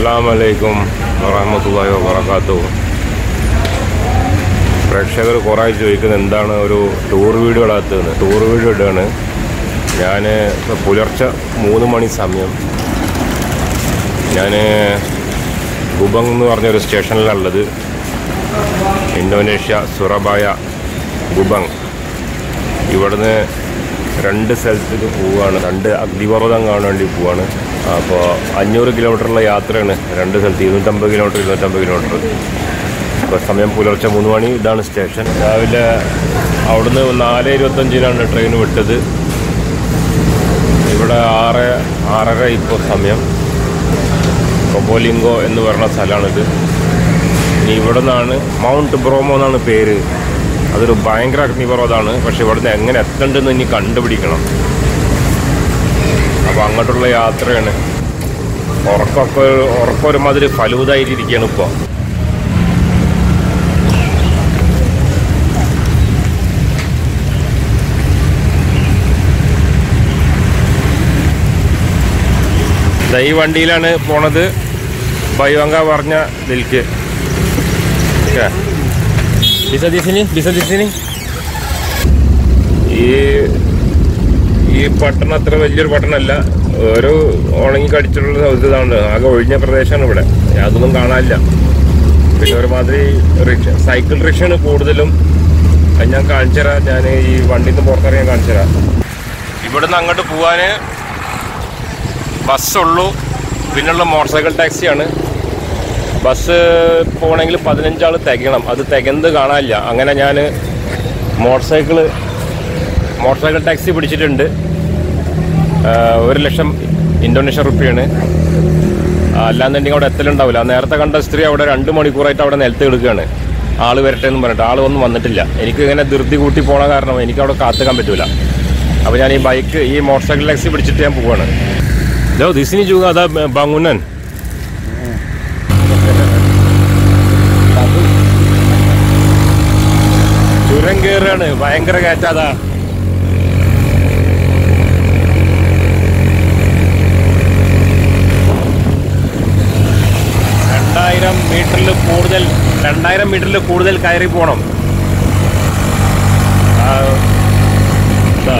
അസ്സാമലൈക്കും വറഹമത്തല്ലാഹി വബർക്കാത്തു പ്രേക്ഷകർ കുറേ ചോദിക്കുന്നത് എന്താണ് ഒരു ടൂർ വീഡിയോ ഇടാത്തതെന്ന് ടൂർ വീഡിയോ ഇടുകയാണ് ഞാൻ പുലർച്ചെ മൂന്ന് മണി സമയം ഞാൻ ഗുബങ് എന്ന് പറഞ്ഞൊരു സ്റ്റേഷനിലുള്ളത് ഇന്തോനേഷ്യ സുറബായ ഗുബങ് ഇവിടുന്ന് രണ്ട് സ്ഥലത്തേക്ക് പോവുകയാണ് രണ്ട് അഗ്നിപർവ്വതം കാണാൻ വേണ്ടി പോവുകയാണ് അപ്പോൾ അഞ്ഞൂറ് കിലോമീറ്ററുള്ള യാത്രയാണ് രണ്ട് സ്ഥലത്ത് ഇരുന്നൂറ്റമ്പത് കിലോമീറ്റർ ഇരുന്നൂറ്റമ്പത് കിലോമീറ്റർ അപ്പോൾ സമയം പുലർച്ചെ മൂന്ന് മണി ഇതാണ് സ്റ്റേഷൻ രാവിലെ അവിടുന്ന് നാല് ഇരുപത്തഞ്ചിനാണ് ട്രെയിൻ വിട്ടത് ഇവിടെ ആറ് ആറര ഇപ്പോൾ സമയം കൊബോലിംഗോ എന്ന് പറയുന്ന സ്ഥലമാണിത് ഇനി ഇവിടെ നിന്നാണ് മൗണ്ട് ബ്രോമോ എന്നാണ് പേര് അതൊരു ഭയങ്കര അഗ്നിപർവ്വതമാണ് പക്ഷെ ഇവിടുന്ന് എങ്ങനെ എത്തണ്ടെന്ന് ഇനി കണ്ടുപിടിക്കണം അപ്പോൾ അങ്ങോട്ടുള്ള യാത്രയാണ് ഉറക്കമൊക്കെ ഉറക്കം ഒരുമാതിരി ഫലൂതായിട്ടിരിക്കുകയാണ് ഇപ്പോൾ ദാ ഈ വണ്ടിയിലാണ് പോണത് ബൈവങ്ക പറഞ്ഞ ദിൽക്ക് okay bisa di sini bisa di sini ഈ ഈ പട്ടണം അത്ര വലിയൊരു പട്ടണമല്ല ഒരു ഉണങ്ങി കടിച്ചിട്ടുള്ള ഇതാണ് ആകെ ഒഴിഞ്ഞ പ്രദേശമാണ് ഇവിടെ അതൊന്നും കാണാനില്ല പിന്നെ ഒരുമാതിരി റിക്ഷ സൈക്കിൾ റിക്ഷയാണ് കൂടുതലും അത് ഞാൻ കാണിച്ചു തരാം ഞാൻ ഈ വണ്ടിയിൽ നിന്ന് പുറത്തിറങ്ങി കാണിച്ചു തരാം ഇവിടുന്ന് അങ്ങോട്ട് പോവാൻ ബസ്സുള്ളൂ പിന്നുള്ള മോട്ടോർ സൈക്കിൾ ടാക്സിയാണ് ബസ് പോകണമെങ്കിൽ പതിനഞ്ചാൾ തികയണം അത് തികന്ത് കാണാനില്ല അങ്ങനെ ഞാൻ motorcycle motorcycle taxi പിടിച്ചിട്ടുണ്ട് ആ, ഒരു ലക്ഷം ഇന്തോനേഷ്യ റുപ്യാണ് അല്ലാന്നുണ്ടെങ്കിൽ അവിടെ എത്തലുണ്ടാവില്ല നേരത്തെ കണ്ട സ്ത്രീ അവിടെ രണ്ട് മണിക്കൂറായിട്ട് അവിടെ നിലത്ത് കിടക്കുകയാണ് ആള് വരട്ടെ എന്ന് പറഞ്ഞിട്ട് ആൾ ഒന്നും വന്നിട്ടില്ല എനിക്ക് ഇങ്ങനെ ധൃതി കൂട്ടി പോണ കാരണം എനിക്ക് അവിടെ കാത്തുക്കാൻ പറ്റൂല അപ്പോൾ ഞാൻ ഈ ബൈക്ക് ഈ മോട്ടോർ സൈക്കിൾ ടാക്സി പിടിച്ചിട്ട് ഞാൻ പോവാണ് ലോ ദിസിനി juga ada bangunan ചുരം കയറാണ് ഭയങ്കര കയറ്റാതാ രണ്ടായിരം മീറ്ററിൽ കൂടുതൽ രണ്ടായിരം മീറ്ററിൽ കൂടുതൽ കയറി പോണം ആ, ഇതാ.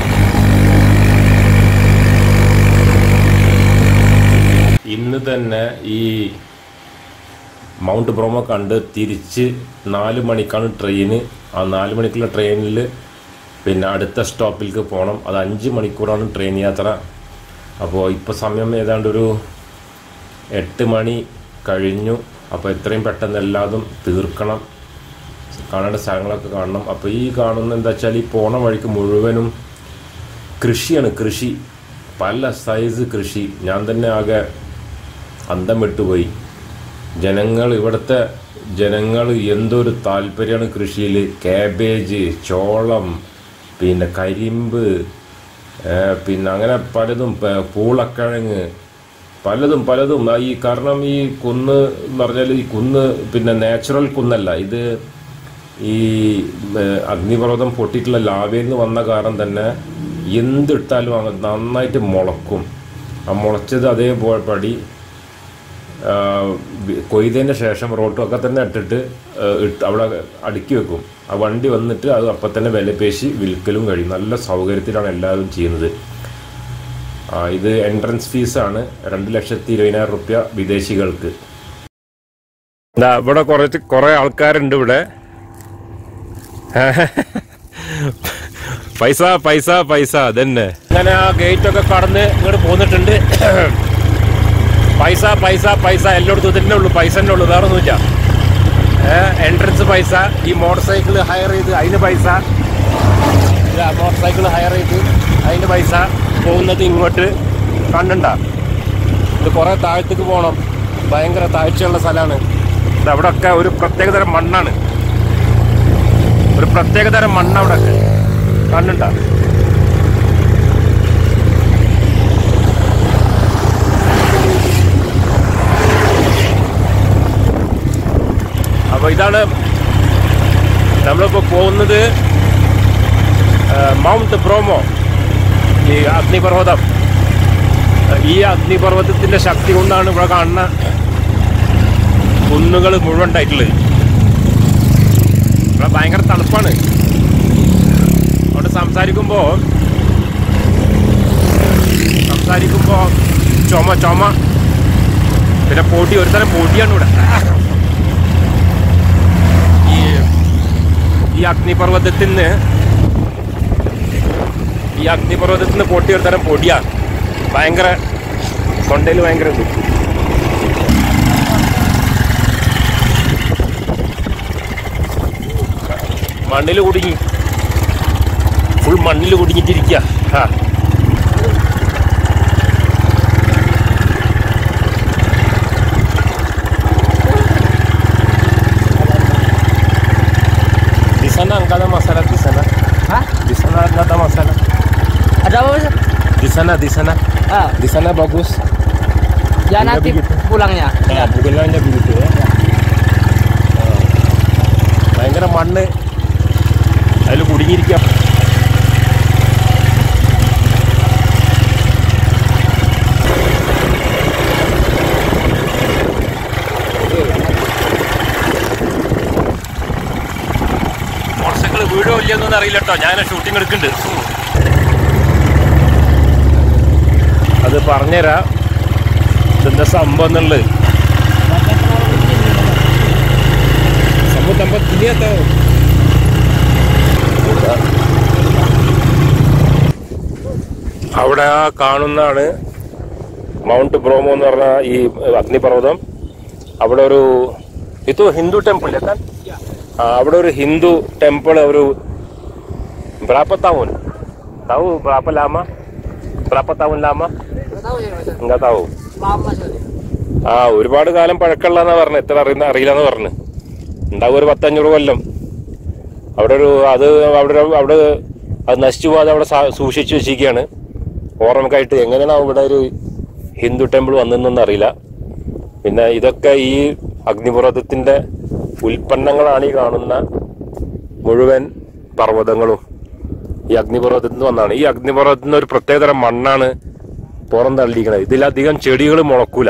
ഇന്ന് തന്നെ ഈ മൗണ്ട് ബ്രോമോ കണ്ട് തിരിച്ച് നാല് മണിക്കാണ് ട്രെയിന് ആ നാല് മണിക്കുള്ള ട്രെയിനിൽ പിന്നെ അടുത്ത സ്റ്റോപ്പിലേക്ക് പോകണം അത് അഞ്ച് മണിക്കൂറാണ് ട്രെയിൻ യാത്ര അപ്പോൾ ഇപ്പോൾ സമയം ഏതാണ്ട് ഒരു എട്ട് മണി കഴിഞ്ഞു അപ്പോൾ എത്രയും പെട്ടെന്ന് എല്ലാതും തീർക്കണം കാണേണ്ട സ്ഥലങ്ങളൊക്കെ കാണണം അപ്പോൾ ഈ കാണുന്ന എന്താ വെച്ചാൽ ഈ പോണ വഴിക്ക് മുഴുവനും കൃഷിയാണ് കൃഷി പല സൈസ് കൃഷി ഞാൻ തന്നെ ആകെ അന്തം വിട്ടുപോയി ജനങ്ങൾ ഇവിടുത്തെ ജനങ്ങൾ എന്തൊരു താല്പര്യമാണ് കൃഷിയിൽ കാബേജ് ചോളം പിന്നെ കരിമ്പ് ഏ, പിന്നെ അങ്ങനെ പലതും പ- പൂളക്കിഴങ്ങ് പലതും പലതും ആ ഈ കാരണം ഈ കുന്ന് എന്ന് പറഞ്ഞാൽ ഈ കുന്ന് പിന്നെ നാച്ചുറൽ കുന്നല്ല ഇത് ഈ ഏ, അഗ്നിപർവ്വതം പൊട്ടിയിട്ടുള്ള ലാവയിൽ നിന്ന് വന്ന കാരണം തന്നെ എന്തിട്ടാലും അങ്ങ് നന്നായിട്ട് മുളക്കും ആ മുളച്ചത് അതേപോലെ പടി ആ, വി- കൊയ്തതിന് ശേഷം റോട്ടൊക്കെ തന്നെ ഇട്ടിട്ട് ആ, ഇട്ട് അവിടെ അടുക്കി വെക്കും ആ വണ്ടി വന്നിട്ട് അത് അപ്പം തന്നെ വിലപേശി വിൽക്കലും കഴിയും നല്ല സൗകര്യത്തിലാണ് എല്ലാവരും ചെയ്യുന്നത് ആ, ഇത് എൻട്രൻസ് ഫീസാണ് രണ്ട് ലക്ഷത്തി ഇരുപതിനായിരം റുപ്യ വിദേശികൾക്ക് എന്താ ഇവിടെ കുറച്ച് കുറേ ആൾക്കാരുണ്ട് ഇവിടെ പൈസ പൈസ പൈസ അതന്നെ അങ്ങനെ ആ ഗേറ്റ് ഒക്കെ കടന്ന് ഇങ്ങോട്ട് പോന്നിട്ടുണ്ട് പൈസ പൈസ പൈസ എല്ലായിടത്തും തന്നെ ഉള്ളൂ പൈസ തന്നെ ഉള്ളൂ വേറെ ഒന്നുമില്ല എൻട്രൻസ് പൈസ ഈ മോട്ടോർ സൈക്കിൾ ഹയർ ചെയ്ത് അതിന് പൈസ മോട്ടോർ സൈക്കിൾ ഹയർ ചെയ്ത് അതിന് പൈസ പോകുന്നത് ഇങ്ങോട്ട് കണ്ടണ്ട ഇത് കുറേ താഴത്തേക്ക് പോകണം ഭയങ്കര താഴ്ചയുള്ള സ്ഥലമാണ് ഇത് അവിടെ ഒക്കെ ഒരു പ്രത്യേകതരം മണ്ണാണ് ഒരു പ്രത്യേകതരം മണ്ണ് അവിടെ ഒക്കെ കണ്ടണ്ട അപ്പോൾ ഇതാണ് നമ്മളിപ്പോൾ പോകുന്നത് ആ, മൗണ്ട് ബ്രോമോ ഈ അഗ്നിപർവ്വതം ഈ ഈ അഗ്നിപർവ്വതത്തിന്റെ ശക്തി കൊണ്ടാണ് ഇവിടെ കാണുന്ന കുന്നുകൾ മുഴുവൻ ഉണ്ടായിട്ടുള്ളത് ഇവിടെ ഭയങ്കര തണുപ്പാണ് അവിടെ സംസാരിക്കുമ്പോ സംസാരിക്കുമ്പോ ചുമ ചുമ പിന്നെ പൊടി ഒരു തരം പൊടിയാണ് ഇവിടെ ഈ ഈ അഗ്നിപർവ്വതത്തിൽ നിന്ന് ഈ അഗ്നിപർവ്വതത്തിൽ നിന്ന് പൊട്ടി ഒരു തരം പൊടിയാണ് ഭയങ്കര തൊണ്ടയിൽ ഭയങ്കര ഇത്. മണ്ണിൽ കുടുങ്ങി ഫുൾ മണ്ണിൽ കുടുങ്ങിട്ടിരിക്കുക ആ Di sana nggak ada masalah di sana. Hah? Di sana nggak ada masalah. Ada apa Mas? Di sana, di sana, Ah, di sana bagus. ya Tidak nanti begitu. pulangnya. Ya, bukannya begitu ya. ആ. ഭയങ്കര മണ്ണ് അതിൽ കുടുങ്ങിയിരിക്കാം motorcycle വീഴോ ഇല്ലെന്നൊന്നും അറിയില്ല കേട്ടോ ഞാൻ shooting എടുക്കുന്നുണ്ട് അത് പറഞ്ഞുതരാം ഇതെന്താ സംഭവം എന്നുള്ളത് സംഭവം tempat ini atau അവിടെ ആ കാണുന്നതാണ് മൗണ്ട് ബ്രോമോ എന്ന് പറഞ്ഞ ഈ അഗ്നിപർവ്വതം അവിടെ ഒരു ഇത് ഹിന്ദു ടെമ്പിൾ kan ആ, അവിടെ ഒരു ഹിന്ദു ടെമ്പിൾ ഒരു berapa tahun tahu berapa lama berapa tahun lama Enggak tahu ya Mas. enggak tahu Lama sekali. ആ ഒരുപാട് കാലം പഴക്കമുള്ളതെന്നാ പറഞ്ഞു എത്ര അറിയുന്ന അറിയില്ലെന്ന് പറഞ്ഞു ഉണ്ടാവും ഒരു പത്തഞ്ഞൂറ് കൊല്ലം അവിടെ ഒരു അത് അവിടെ ഒരു- അവിടെ അത് നശിച്ചു പോകാതെ അവിടെ സാ- സൂക്ഷിച്ചു വെച്ചിരിക്കുകയാണ് ഓർമ്മക്കായിട്ട് എങ്ങനെയാണ് ഇവിടെ ഒരു ഹിന്ദു ടെമ്പിൾ വന്നതെന്നൊന്നും അറിയില്ല പിന്നെ ഇതൊക്കെ ഈ അഗ്നിപർവ്വതത്തിന്റെ ഉൽപ്പന്നങ്ങളാണ് ഈ കാണുന്ന മുഴുവൻ പർവ്വതങ്ങളും ഈ അഗ്നിപർവ്വതത്തിൽ നിന്ന് വന്നാണ് ഈ അഗ്നിപർവ്വതത്തിൽ നിന്ന് ഒരു പ്രത്യേകതരം മണ്ണാണ് പുറം തള്ളിയിരിക്കുന്നത് ഇതിലധികം ചെടികൾ മുളക്കൂല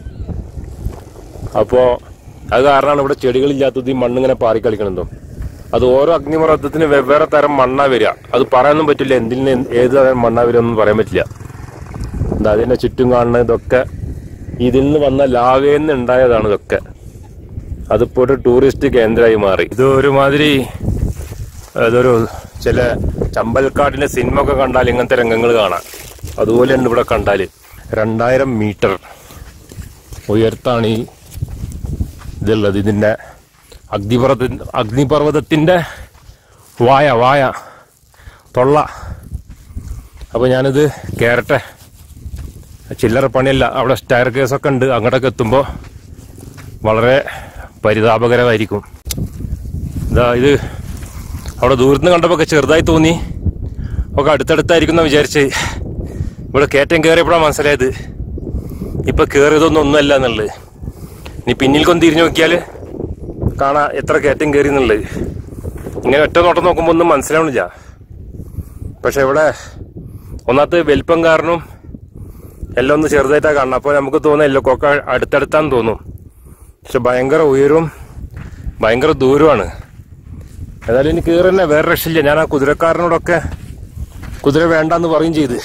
അപ്പോ അത് കാരണമാണ് ഇവിടെ ചെടികളില്ലാത്തത് ഈ മണ്ണിങ്ങനെ പാറിക്കളിക്കണതും അത് ഓരോ അഗ്നിപർവ്വതത്തിന് വെവ്വേറെ തരം മണ്ണാ വരിക അത് പറയാനൊന്നും പറ്റില്ല എന്തിന് എന്ത് ഏത് തരം മണ്ണാ വരിക ഒന്നും പറയാൻ പറ്റില്ല എന്താ അതിന്റെ ചുറ്റും കാണുന്ന ഇതൊക്കെ ഇതിൽ നിന്ന് വന്ന ലാവയിൽ നിന്ന് ഉണ്ടായതാണ് ഇതൊക്കെ അതിപ്പോ ഒരു ടൂറിസ്റ്റ് കേന്ദ്രമായി മാറി ഇത് ഒരുമാതിരി അതൊരു ചില ചമ്പൽക്കാടിന്റെ സിനിമ ഒക്കെ കണ്ടാൽ ഇങ്ങനത്തെ രംഗങ്ങൾ കാണാം അതുപോലെയാണ് ഇവിടെ കണ്ടാല് രണ്ടായിരം മീറ്റർ ഉയർത്താണ് ഈ ഇതുള്ളത് ഇതിന്റെ അഗ്നിപർവ്വത അഗ്നിപർവ്വതത്തിന്റെ വായ വായ തൊള്ള അപ്പൊ ഞാനിത് കയറട്ടെ ചില്ലറ പണിയല്ല അവിടെ സ്റ്റയർ കേസൊക്കെ ഉണ്ട് അങ്ങോട്ടൊക്കെ എത്തുമ്പോൾ വളരെ പരിതാപകരമായിരിക്കും ഇതാ ഇത് അവിടെ ദൂരത്ത് നിന്ന് കണ്ടപ്പോൾ ഒക്കെ ചെറുതായി തോന്നി ഒക്കെ അടുത്തടുത്തായിരിക്കും എന്ന് വിചാരിച്ച് ഇവിടെ കയറ്റം കയറിയപ്പോഴാണ് മനസ്സിലായത് ഇപ്പൊ കയറിയതൊന്നും ഒന്നുമല്ല എന്നുള്ളത് നീ പിന്നിൽക്കൊന്ന് തിരിഞ്ഞു നോക്കിയാൽ കാണാ എത്ര കയറ്റം കയറി എന്നുള്ളത് ഇങ്ങനെ ഒറ്റ നോട്ടം നോക്കുമ്പോൾ ഒന്നും മനസ്സിലാവണില്ല പക്ഷെ ഇവിടെ ഒന്നാമത്തെ വലിപ്പം കാരണം എല്ലാം ഒന്ന് ചെറുതായിട്ടാണ് കാണണം അപ്പോൾ നമുക്ക് തോന്നുന്നു എല്ലാം ഒക്കെ അടുത്തടുത്താന്ന് തോന്നും പക്ഷെ ഭയങ്കര ഉയരവും ഭയങ്കര ദൂരമാണ് ഏതായാലും ഇനി കയറി തന്നെ വേറെ രക്ഷയില്ല ഞാൻ ആ കുതിരക്കാരനോടൊക്കെ കുതിര വേണ്ടെന്ന് പറയും ചെയ്ത്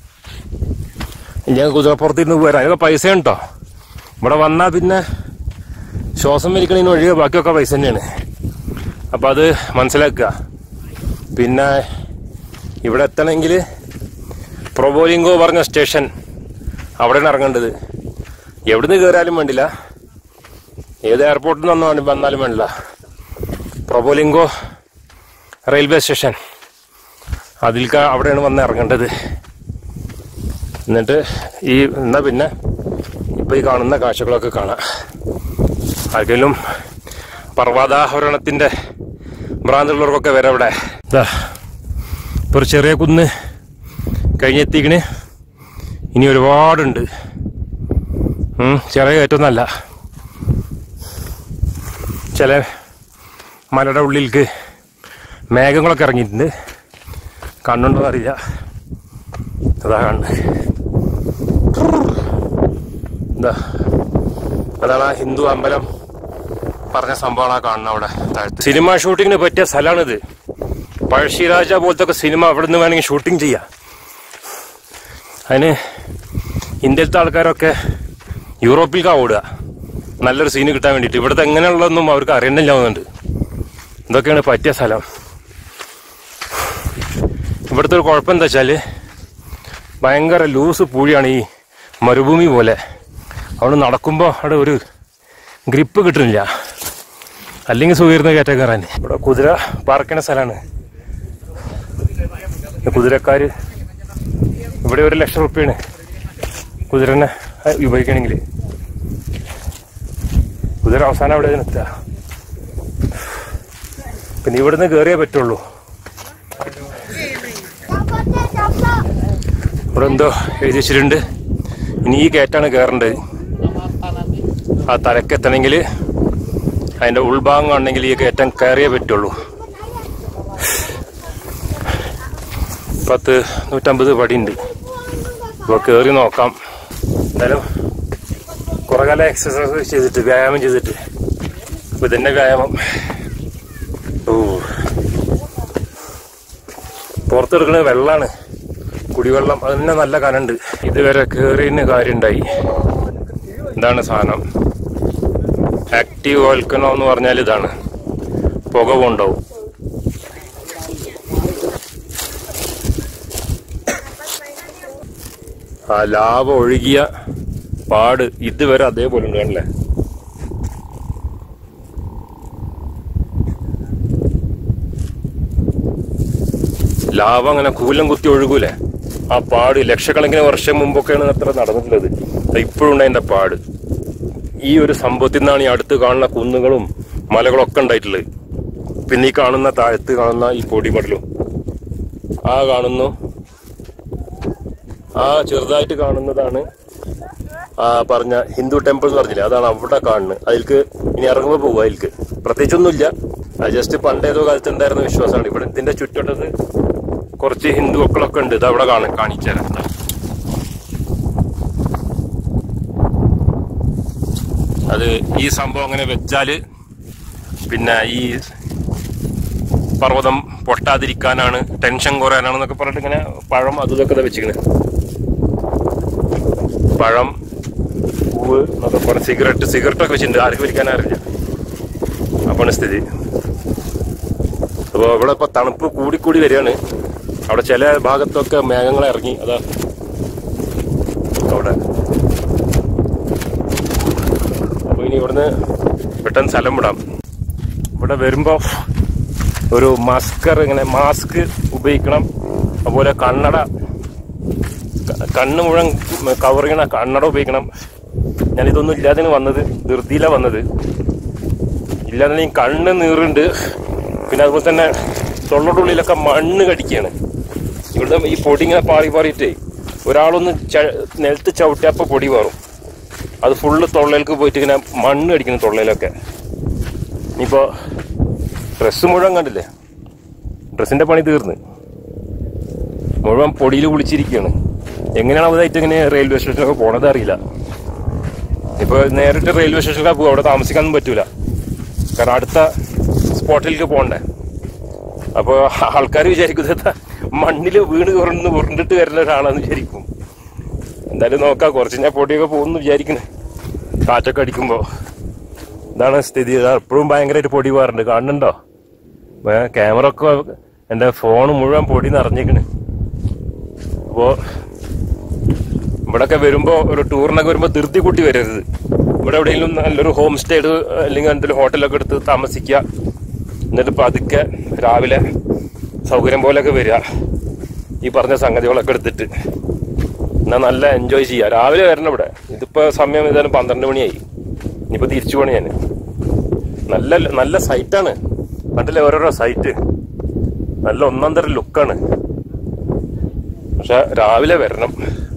ഞാൻ കുതിരപ്പുറത്തിരുന്ന് പോരാ അതിനൊക്കെ പൈസ ഉണ്ടോ ഇവിടെ വന്നാൽ പിന്നെ ശ്വാസം വലിക്കണതിന് ഒഴികെ ബാക്കിയൊക്കെ പൈസ തന്നെയാണ് അപ്പം അത് മനസ്സിലാക്കുക പിന്നെ ഇവിടെ എത്തണമെങ്കിൽ പ്രൊബോലിംഗോ പറഞ്ഞ സ്റ്റേഷൻ അവിടെയാണ് ഇറങ്ങേണ്ടത് എവിടുന്ന് കയറിയാലും വേണ്ടില്ല ഏത് എയർപോർട്ടിൽ നിന്ന് വന്നാലും വന്നാലും വേണ്ടില്ല പ്രൊബോലിംഗോ റെയിൽവേ സ്റ്റേഷൻ അതിൽക്ക അവിടെയാണ് വന്ന് ഇറങ്ങേണ്ടത് എന്നിട്ട് ഈ എന്നാ പിന്നെ ഇപ്പൊ ഈ കാണുന്ന കാഴ്ചകളൊക്കെ കാണാം ആർക്കെങ്കിലും പർവ്വതാഹരണത്തിന്റെ ഭ്രാന്തുള്ളവർക്കൊക്കെ വരെ അവിടെ ഇതാ ഇപ്പൊ ഒരു ചെറിയ കുന്ന് കഴിഞ്ഞെത്തിക്കണ് ഇനി ഒരുപാടുണ്ട് ഉം, ചെറിയ കയറ്റൊന്നല്ല ചില മലയുടെ ഉള്ളിലേക്ക് മേഘങ്ങളൊക്കെ ഇറങ്ങിയിട്ടുണ്ട് കണ്ണുണ്ടോ അറിയില്ല അതാ കാണുന്നത് എന്താ അതാണ് ആ ഹിന്ദു അമ്പലം പറഞ്ഞ സംഭവമാണ് ആ കാണുന്നത് അവിടെ താഴത്ത് സിനിമ ഷൂട്ടിങ്ങിന് പറ്റിയ സ്ഥലമാണിത് പഴശ്ശിരാജ പോലത്തെ ഒക്കെ സിനിമ അവിടെ നിന്ന് വേണമെങ്കിൽ ഷൂട്ടിംഗ് ചെയ്യാം അതിന് ഇന്ത്യയിലത്തെ ആൾക്കാരൊക്കെ യൂറോപ്പിലേക്കാണ് ഓടുക നല്ലൊരു സീന് കിട്ടാൻ വേണ്ടിയിട്ട് ഇവിടുത്തെ എങ്ങനെയുള്ളതൊന്നും അവർക്ക് അറിയണില്ലാവുന്നുണ്ട് ഇതൊക്കെയാണ് പറ്റിയ സ്ഥലം ഇവിടുത്തെ ഒരു കുഴപ്പം എന്താ വെച്ചാൽ ഭയങ്കര ലൂസ് പൂഴിയാണ് ഈ മരുഭൂമി പോലെ അവിടെ നടക്കുമ്പോൾ അവിടെ ഒരു ഗ്രിപ്പ് കിട്ടുന്നില്ല അല്ലെങ്കിൽ സുഖീർന്ന കയറ്റം കയറാൻ ഇവിടെ കുതിര പാർക്കണ സ്ഥലമാണ് കുതിരക്കാര് ഇവിടെ ഒരു ലക്ഷം റുപ്യാണ് കുതിരനെ ഉപയോഗിക്കണമെങ്കിൽ കുതിര അവസാനം അവിടെ നിർത്തുക പിന്നെ ഇവിടുന്ന് കയറിയേ പറ്റുള്ളൂ ഇവിടെ എന്തോ എഴുതി വെച്ചിട്ടുണ്ട് ഇനി ഈ കയറ്റാണ് കയറേണ്ടത് ആ തലക്കെത്തണമെങ്കിൽ അതിന്റെ ഉൾഭാഗം കാണണമെങ്കിൽ ഈ കയറ്റം കയറിയേ പറ്റുള്ളൂ പത്ത് നൂറ്റമ്പത് പടിയുണ്ട് അപ്പോൾ കയറി നോക്കാം എന്തായാലും കുറെ കാലം എക്സസൈസ് ചെയ്തിട്ട് വ്യായാമം ചെയ്തിട്ട് അപ്പൊ ഇതന്നെ വ്യായാമം ഓ പുറത്തെടുക്കുന്നത് വെള്ളമാണ് കുടിവെള്ളം അത് തന്നെ നല്ല കനണ്ട് ഇതുവരെ കയറിയതിന് കാര്യമുണ്ടായി ഇതാണ് സാധനം ആക്റ്റീവ് വോൾക്കനോ എന്ന് പറഞ്ഞാൽ ഇതാണ് പുക കൊണ്ടാവും ആ ലാവ ഒഴുകിയ പാട് ഇതുവരെ അതേപോലെ ഉണ്ട് കണ്ടില്ലേ ലാവ അങ്ങനെ കൂലം കുത്തി ഒഴുകൂലേ ആ പാട് ലക്ഷക്കണക്കിന് വർഷം മുമ്പൊക്കെയാണ് അത്ര നടന്നിട്ടുള്ളത് അത് ഇപ്പോഴും ഉണ്ട് അതിന്റെ പാട് ഈ ഒരു സംഭവത്തിൽ നിന്നാണ് ഈ അടുത്ത് കാണുന്ന കുന്നുകളും മലകളൊക്കെ ഉണ്ടായിട്ടുള്ളത് പിന്നെ ഈ കാണുന്ന താഴത്ത് കാണുന്ന ഈ പൊടിപടലും ആ കാണുന്നു ആ ചെറുതായിട്ട് കാണുന്നതാണ് ആ പറഞ്ഞ ഹിന്ദു ടെമ്പിൾ എന്ന് പറഞ്ഞില്ലേ അതാണ് അവിടെ കാണുന്നത് അതിൽക്ക് ഇനി ഇറങ്ങുമ്പോൾ പോകുക അതിൽക്ക് പ്രത്യേകിച്ചൊന്നുമില്ല അത് ജസ്റ്റ് പണ്ടേതോ കാലത്ത് ഉണ്ടായിരുന്ന വിശ്വാസമാണ് ഇവിടെ ഇതിന്റെ ചുറ്റോട്ടത് കുറച്ച് ഹിന്ദു മക്കളൊക്കെ ഉണ്ട് ഇത് അവിടെ കാണാൻ കാണിച്ചു തരാം ദാ. അത് ഈ സംഭവം അങ്ങനെ വെച്ചാല് പിന്നെ ഈ പർവ്വതം പൊട്ടാതിരിക്കാനാണ് ടെൻഷൻ കുറയാനാണെന്നൊക്കെ പറഞ്ഞിട്ട് ഇങ്ങനെ പഴം അതും ഇതൊക്കെ ദാ വെച്ചിക്കണ് പഴം പൂവ് എന്നൊക്കെ പറഞ്ഞ് സിഗരറ്റ് സിഗരറ്റ് ഒക്കെ വെച്ചിട്ടുണ്ട് ആർക്ക് വലിക്കാൻ അറിയില്ല അപ്പാണ് സ്ഥിതി അപ്പോൾ ഇവിടെ ഇപ്പൊ തണുപ്പ് കൂടിക്കൂടി വരികയാണ് അവിടെ ചില ഭാഗത്തൊക്കെ മേഘങ്ങൾ ഇറങ്ങി അതാ അവിടെ അപ്പൊ ഇനി ഇവിടുന്ന് പെട്ടെന്ന് സ്ഥലം വിടാം ഇവിടെ വരുമ്പോ ഒരു മാസ്കർ ഇങ്ങനെ മാസ്ക് ഉപയോഗിക്കണം അതുപോലെ കണ്ണട ക- കണ്ണ് മുഴുവൻ കവർ ചെയ്യണ കണ്ണട ഉപയോഗിക്കണം ഞാൻ ഇതൊന്നും ഇല്ലാതെ വന്നത് ധൃതിയില വന്നത് ഇല്ലാതെ ഈ കണ്ണ് നീറുണ്ട് പിന്നെ അതുപോലെ തന്നെ തൊള്ളയുടെ ഉള്ളിലൊക്കെ മണ്ണ് കടിക്കുകയാണ് ഇവിടുത്തെ ഈ പൊടി ഇങ്ങനെ പാറി പാറിയിട്ടേ ഒരാളൊന്ന് ച- നിലത്ത് ചവിട്ടിയപ്പോൾ പൊടി മാറും അത് ഫുള്ള് തൊള്ളയിലേക്ക് പോയിട്ട് ഇങ്ങനെ മണ്ണ് കടിക്കുന്നു തൊള്ളയിലൊക്കെ ഇനിയിപ്പോ ഡ്രസ്സ് മുഴുവൻ കണ്ടില്ലേ ഡ്രസ്സിന്റെ പണി തീർന്ന് മുഴുവൻ പൊടിയിൽ കുളിച്ചിരിക്കുകയാണ് എങ്ങനെയാണ് അവതായിട്ട് ഇങ്ങനെ റെയിൽവേ സ്റ്റേഷനിലൊക്കെ പോണത് അറിയില്ല ഇപ്പൊ നേരിട്ട് റെയിൽവേ സ്റ്റേഷനിലൊക്കെ പോകും അവിടെ താമസിക്കാനൊന്നും പറ്റൂല കാരണം അടുത്ത സ്പോട്ടിലേക്ക് പോകണ്ടേ അപ്പോൾ ആൾക്കാർ വിചാരിക്കുന്നത് മണ്ണിൽ വീണ് കുറഞ്ഞ് ഉരുണ്ടിട്ട് വരുന്ന ഒരാളാന്ന് വിചാരിക്കും എന്തായാലും നോക്കാം കുറച്ച് ഞാൻ പൊടിയൊക്കെ പോകുന്നു വിചാരിക്കണേ കാറ്റൊക്കെ അടിക്കുമ്പോ ഇതാണ് സ്ഥിതി ഇതാ എപ്പോഴും ഭയങ്കരമായിട്ട് പൊടി പോകാറുണ്ട് കാണുന്നുണ്ടോ ഏ, ക്യാമറ ഒക്കെ എന്റെ ഫോൺ മുഴുവൻ പൊടി നിറഞ്ഞേക്കണ് അപ്പോ ഇവിടൊക്കെ വരുമ്പോ ഒരു ടൂറിനൊക്കെ വരുമ്പോ ധൃതി കൂട്ടി വരരുത് ഇവിടെ എവിടെയെങ്കിലും നല്ലൊരു ഹോം സ്റ്റേ അല്ലെങ്കിൽ എന്തെങ്കിലും ഹോട്ടലൊക്കെ എടുത്ത് താമസിക്കുക എന്നിട്ട് പതുക്കെ രാവിലെ സൗകര്യം പോലെയൊക്കെ വരിക ഈ പറഞ്ഞ സംഗതികളൊക്കെ എടുത്തിട്ട് എന്നാ നല്ല എൻജോയ് ചെയ്യുക രാവിലെ വരണം ഇവിടെ ഇതിപ്പോ സമയം ഏതായാലും പന്ത്രണ്ട് മണിയായി ഇനിയിപ്പോ തിരിച്ചു പോണേ ഞാൻ നല്ല നല്ല സൈറ്റാണ് കണ്ടില്ലേ ഓരോരോ സൈറ്റ് നല്ല ഒന്നാം തരം ലുക്കാണ് പക്ഷെ രാവിലെ വരണം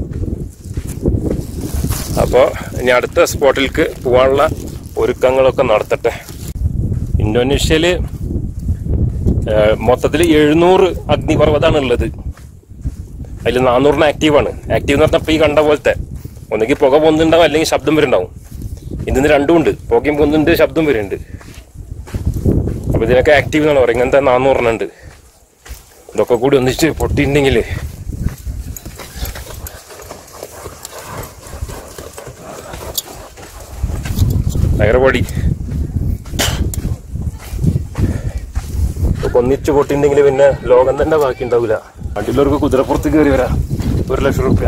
അപ്പോ ഇനി അടുത്ത സ്പോട്ടിലേക്ക് പോകാനുള്ള ഒരുക്കങ്ങളൊക്കെ നടത്തട്ടെ ഇന്തോനേഷ്യയില് മൊത്തത്തിൽ എഴുന്നൂറ് അഗ്നിപർവ്വതമാണ് ഉള്ളത് അതിൽ നാനൂറിന് ആക്റ്റീവാണ് ആക്റ്റീവ് എന്ന് പറഞ്ഞപ്പോൾ ഈ കണ്ട പോലത്തെ ഒന്നുകിൽ പുക പൊന്നുണ്ടാവും അല്ലെങ്കിൽ ശബ്ദം വരുന്നുണ്ടാവും ഇതിന് രണ്ടും ഉണ്ട് പുകയും പൊന്നുണ്ട് ശബ്ദം വരുന്നുണ്ട് അപ്പൊ ഇതിനൊക്കെ ആക്റ്റീവ് എന്നാണ് പറയുക ഇങ്ങനത്തെ നാന്നൂറെണ്ണുണ്ട് ഇതൊക്കെ കൂടി ഒന്നിച്ച് പൊട്ടിയിട്ടുണ്ടെങ്കിൽ ഭയങ്കര പൊടി ഇതൊക്കെ ഒന്നിച്ച് പൊട്ടിയിട്ടുണ്ടെങ്കിൽ പിന്നെ ലോകം തന്നെ ബാക്കി ഉണ്ടാവില്ല വണ്ടിയിലവർക്ക് കുതിരപ്പുറത്ത് കയറി വരാം ഒരു ലക്ഷം റുപ്യ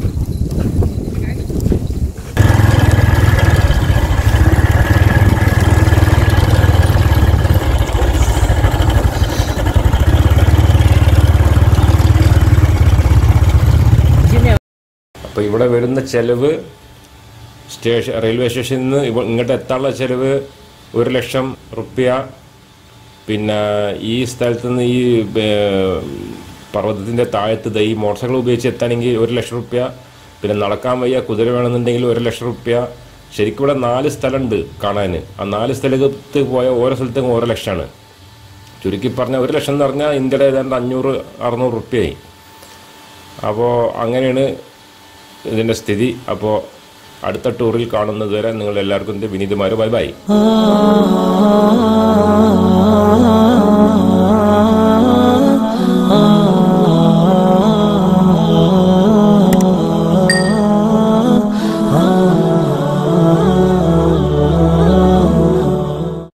Sini. അപ്പൊ ഇവിടെ വരുന്ന ചെലവ് സ്റ്റേഷൻ റെയിൽവേ സ്റ്റേഷനിൽ നിന്ന് ഇവ- ഇങ്ങോട്ട് എത്താനുള്ള ചെലവ് ഒരു ലക്ഷം റുപ്യ പിന്നെ ഈ സ്ഥലത്ത് നിന്ന് ഈ ഏർ, പർവ്വതത്തിന്റെ താഴത്ത് ദൈ മോട്ടോർ സൈക്കിൾ ഉപയോഗിച്ച് എത്താണെങ്കിൽ ഒരു ലക്ഷം റുപ്യ പിന്നെ നടക്കാൻ വയ്യ കുതിര വേണമെന്നുണ്ടെങ്കിൽ ഒരു ലക്ഷം റുപ്യ ശരിക്കും ഇവിടെ നാല് സ്ഥലമുണ്ട് കാണാൻ ആ നാല് സ്ഥലത്ത് പോയ ഓരോ സ്ഥലത്തേക്കും ഓരോ ലക്ഷമാണ് ചുരുക്കി പറഞ്ഞാൽ ഒരു ലക്ഷം എന്ന് പറഞ്ഞാൽ ഇന്ത്യയുടെ ഏതാണ്ട് അഞ്ഞൂറ് അറുന്നൂറ് റുപ്യയായി അപ്പോൾ അങ്ങനെയാണ് ഇതിൻ്റെ സ്ഥിതി അപ്പോൾ അടുത്ത ടൂറിൽ കാണുന്നത് വരെ നിങ്ങൾ എല്ലാവർക്കും എൻ്റെ വിനീതമാര് ബൈ ബൈ Ah